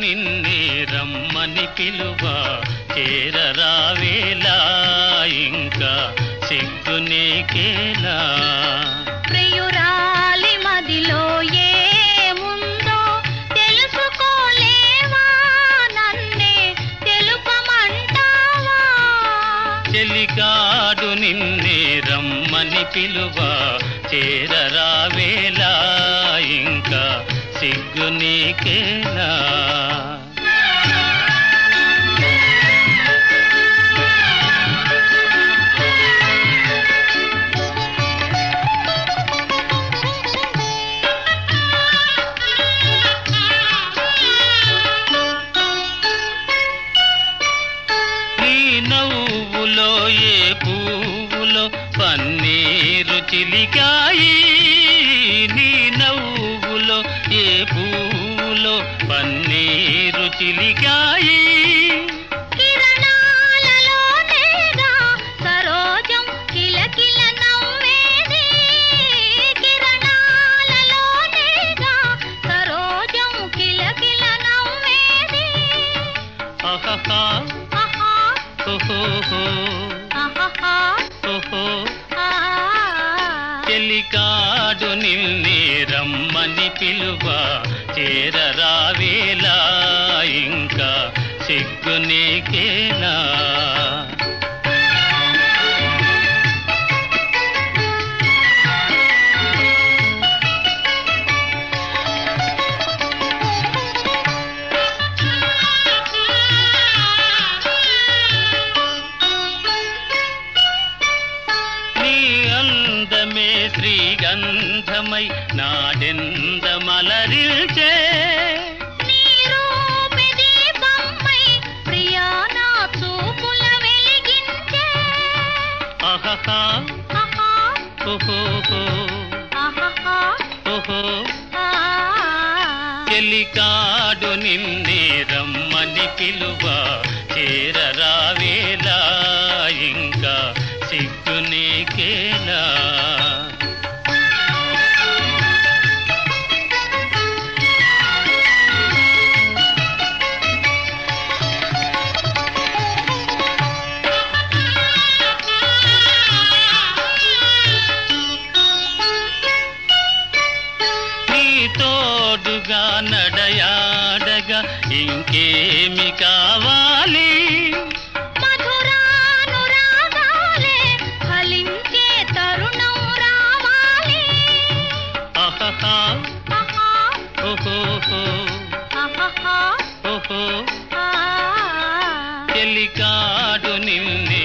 నిన్నే రమ్మని పిలువ చేరరావేలా ఇంకా సిగ్గు నీకేలా ప్రియురాలి మదిలో ఏముందో తెలుసుకోలేవా నన్నే తెలుపమంటావా చెలికాడు నిన్నే రమ్మని పిలువ చేరరావేలా ఇంకా సిగ్గు నీకేలా నీ నవ్వులో ఏ పువ్వులో పన్నీరు చిలికాయి నీ నవ్వులో ఏ పువ్వులో పన్నీరు చిలికాయి కిరణాలలోనేగా సరోజం కిలకిల నవ్వేది కిరణాలలోనేగా సరోజం కిలకిల నవ్వేది అహహా ఆహా ఓహోహో ఆహాహా ఓహో ఆ చెలికాడు నిన్నే రమ్మని పిలువ చేరరావేలా ఇంకా సిగ్గు నీకేలా నీ అందమే శ్రీగంధమై నాడెంద మలరిల్చే నీ రూపే దీపమై ప్రియా నా చూపుల వెలిగించే అహహా ఆహా ఓహోహో ఆహాహా ఓహో ఆ చెలికాడు నిన్నే రమ్మని పిలువ చేరరావేలా ఇంకా సిగ్గు నీకేలా నీ తోడుగా నడయాడగా ఇంకేమి కావాలి మధురానురాగాలే ఫలించే తరుణం రావాలి అహహా ఆహా ఓహోహో ఆహాహా ఓహో ఆ చెలికాడు నిన్నే